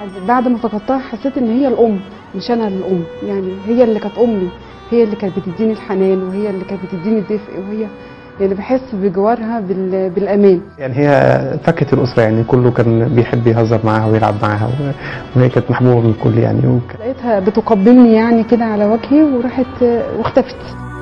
بعد ما فقدتها حسيت ان هي الام مش انا الام يعني هي اللي كانت امي هي اللي كانت بتديني الحنان وهي اللي كانت بتديني الدفء وهي يعني بحس بجوارها بال- بالامان يعني هي فكت الأسرة يعني كله كان بيحب يهزر معاها ويلعب معاها و- وهي كانت محبوبة من الكل يعني وك... لقيتها بتقبلني يعني كده على وجهي وراحت واختفت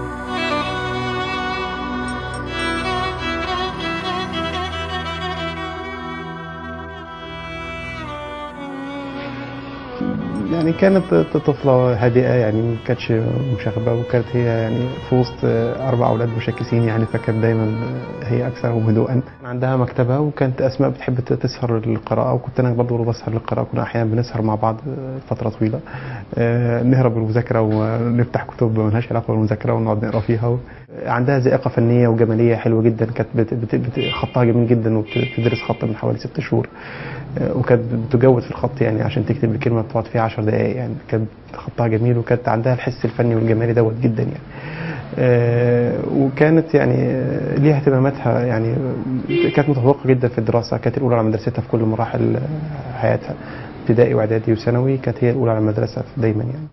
يعني كانت طفلة هادئة يعني ما كانتش مشاغبة وكانت هي يعني في وسط أربع أولاد مشاكسين يعني فكانت دايما هي أكثرهم هدوءا كان عندها مكتبة وكانت أسماء بتحب تسهر للقراءة وكنت أنا برضه بسهر للقراءة كنا أحيانا بنسهر مع بعض فترة طويلة آه، نهرب من المذاكرة ونفتح كتب ملهاش علاقة بالمذاكرة ونقعد نقرا فيها عندها ذائقة فنية وجمالية حلوة جدا كانت بت... بت... بت... خطها جميل جدا وبتدرس خط من حوالي ست شهور آه، وكانت بتجود في الخط يعني عشان تكتب الكلمة بتقعد فيها 10 دقائق يعني كانت خطها جميل وكانت عندها الحس الفني والجمالي دوت جدا يعني آه، وكانت يعني آه، ليها اهتماماتها يعني كانت متفوقة جدا في الدراسة كانت الأولى على مدرستها في كل مراحل حياتها ابتدائي وإعدادي وثانوي كانت هي الأولى على المدرسة دايما يعني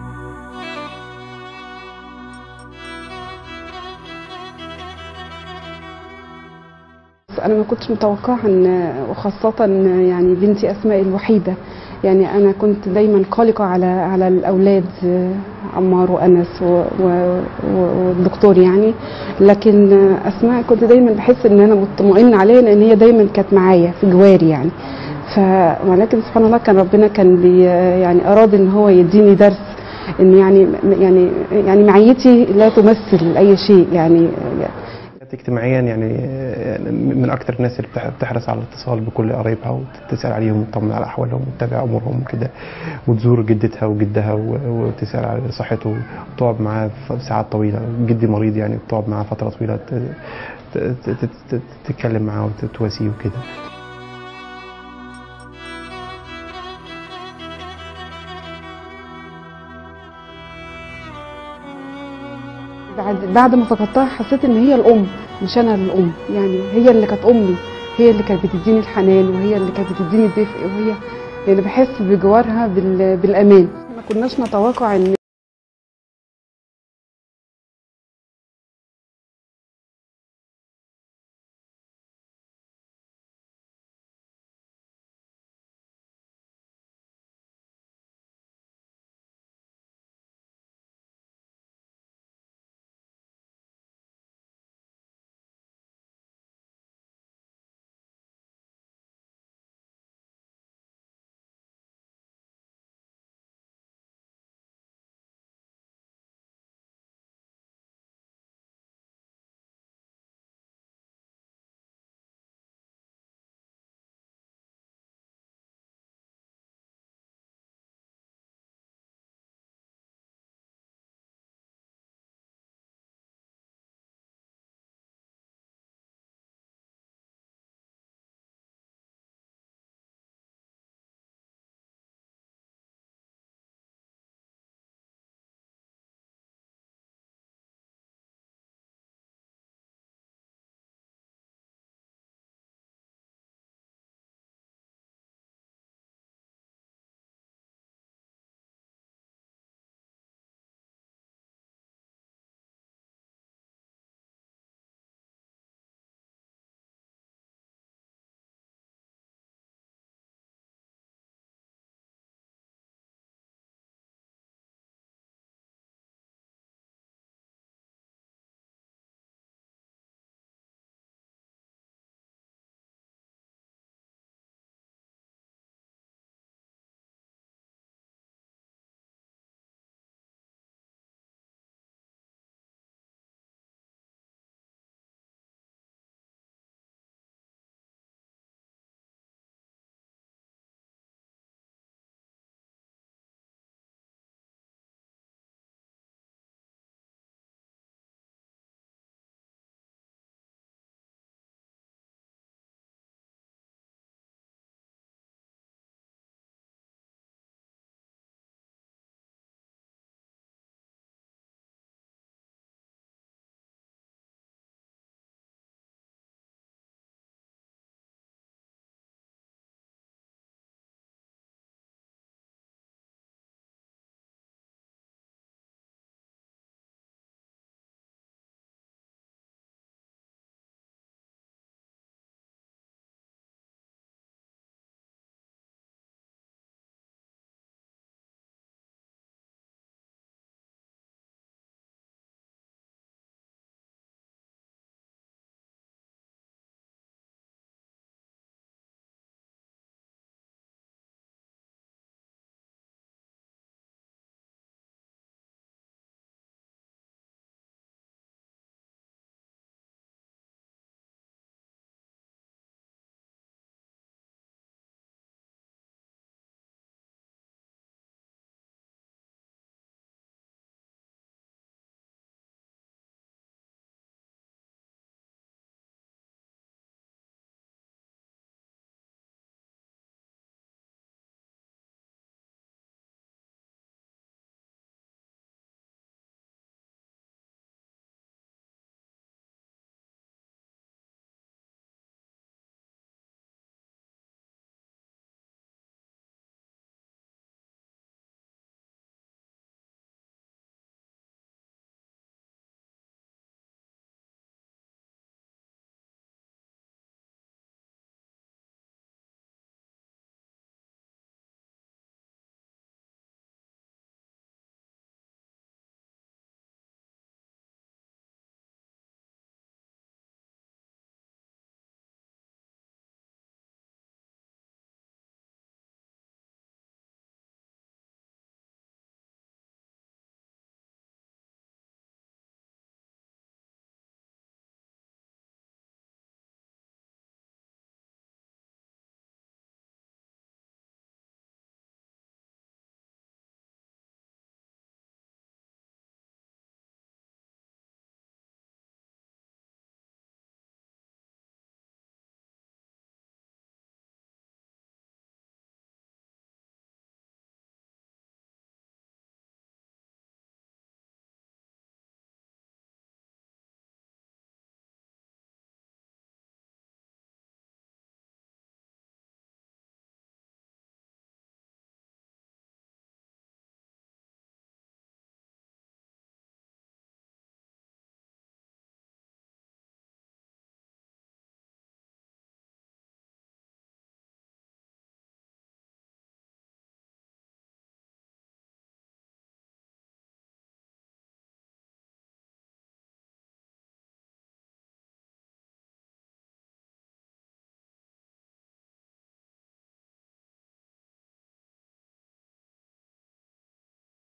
انا ما كنتش متوقعه ان وخاصه يعني بنتي اسماء الوحيده يعني انا كنت دايما قلقه على على الاولاد عمار وانس و- و- و- والدكتور يعني لكن اسماء كنت دايما بحس ان انا مطمئنه عليها لان هي دايما كانت معايا في جواري يعني ف ولكن سبحان الله كان ربنا كان بي يعني اراد ان هو يديني درس ان يعني يعني يعني معيتي لا تمثل اي شيء يعني كانت اجتماعيا يعني من اكثر الناس اللي بتح- بتحرص على الاتصال بكل قرايبها وتسال عليهم وتطمن على احوالهم وتتابع امورهم وكده وتزور جدتها وجدها و- وتسال على صحته وتقعد معاه ف- ساعات طويله جدي مريض يعني بتقعد معاه فتره طويله ت- ت- ت- ت- تتكلم معاه وتواسيه وكده بعد بعد ما فقدتها حسيت ان هي الام مش انا الام يعني هي اللي كانت امي هي اللي كانت بتديني الحنان وهي اللي كانت بتديني الدفء وهي يعني بحس بجوارها بال- بالامان ما كناش نتوقع ان